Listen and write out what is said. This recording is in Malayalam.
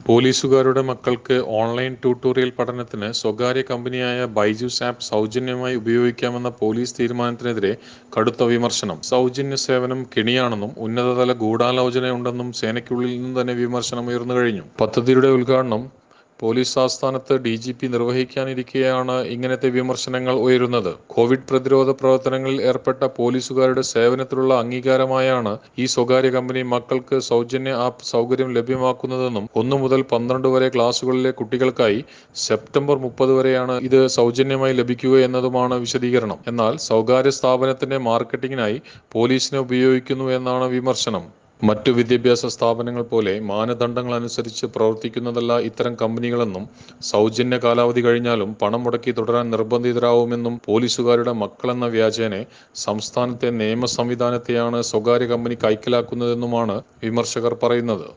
പോലീസുകാരുടെ മക്കൾക്ക് ഓൺലൈൻ ട്യൂട്ടോറിയൽ പഠനത്തിന് സ്വകാര്യ കമ്പനിയായ ബൈജൂസ് ആപ്പ് സൗജന്യമായി ഉപയോഗിക്കാമെന്ന പോലീസ് തീരുമാനത്തിനെതിരെ കടുത്ത വിമർശനം സൗജന്യ സേവനം കെണിയാണെന്നും ഉന്നതതല ഗൂഢാലോചനയുണ്ടെന്നും സേനയ്ക്കുള്ളിൽ നിന്ന് തന്നെ വിമർശനം ഉയർന്നു കഴിഞ്ഞു പദ്ധതിയുടെ ഉദ്ഘാടനം പോലീസ് ആസ്ഥാനത്ത് ഡി ജി പി നിർവഹിക്കാനിരിക്കെയാണ് ഇങ്ങനത്തെ വിമർശനങ്ങൾ ഉയരുന്നത് കോവിഡ് പ്രതിരോധ പ്രവർത്തനങ്ങളിൽ ഏർപ്പെട്ട പോലീസുകാരുടെ സേവനത്തിലുള്ള അംഗീകാരമായാണ് ഈ സ്വകാര്യ കമ്പനി മക്കൾക്ക് സൗജന്യ ആപ്പ് സൗകര്യം ലഭ്യമാക്കുന്നതെന്നും ഒന്നു മുതൽ പന്ത്രണ്ട് വരെ ക്ലാസുകളിലെ കുട്ടികൾക്കായി സെപ്റ്റംബർ മുപ്പത് വരെയാണ് ഇത് സൗജന്യമായി ലഭിക്കുക എന്നതുമാണ് വിശദീകരണം എന്നാൽ സ്വകാര്യ സ്ഥാപനത്തിന്റെ മാർക്കറ്റിംഗിനായി പോലീസിനെ ഉപയോഗിക്കുന്നു എന്നാണ് വിമർശനം മറ്റു വിദ്യാഭ്യാസ സ്ഥാപനങ്ങൾ പോലെ മാനദണ്ഡങ്ങൾ അനുസരിച്ച് പ്രവർത്തിക്കുന്നതല്ല ഇത്തരം കമ്പനികളെന്നും സൗജന്യ കാലാവധി കഴിഞ്ഞാലും പണം മുടക്കി തുടരാൻ നിർബന്ധിതരാവുമെന്നും പോലീസുകാരുടെ മക്കളെന്ന വ്യാജേനെ സംസ്ഥാനത്തെ നിയമ സംവിധാനത്തെയാണ് സ്വകാര്യ കമ്പനി കൈക്കലാക്കുന്നതെന്നുമാണ് വിമർശകർ പറയുന്നത്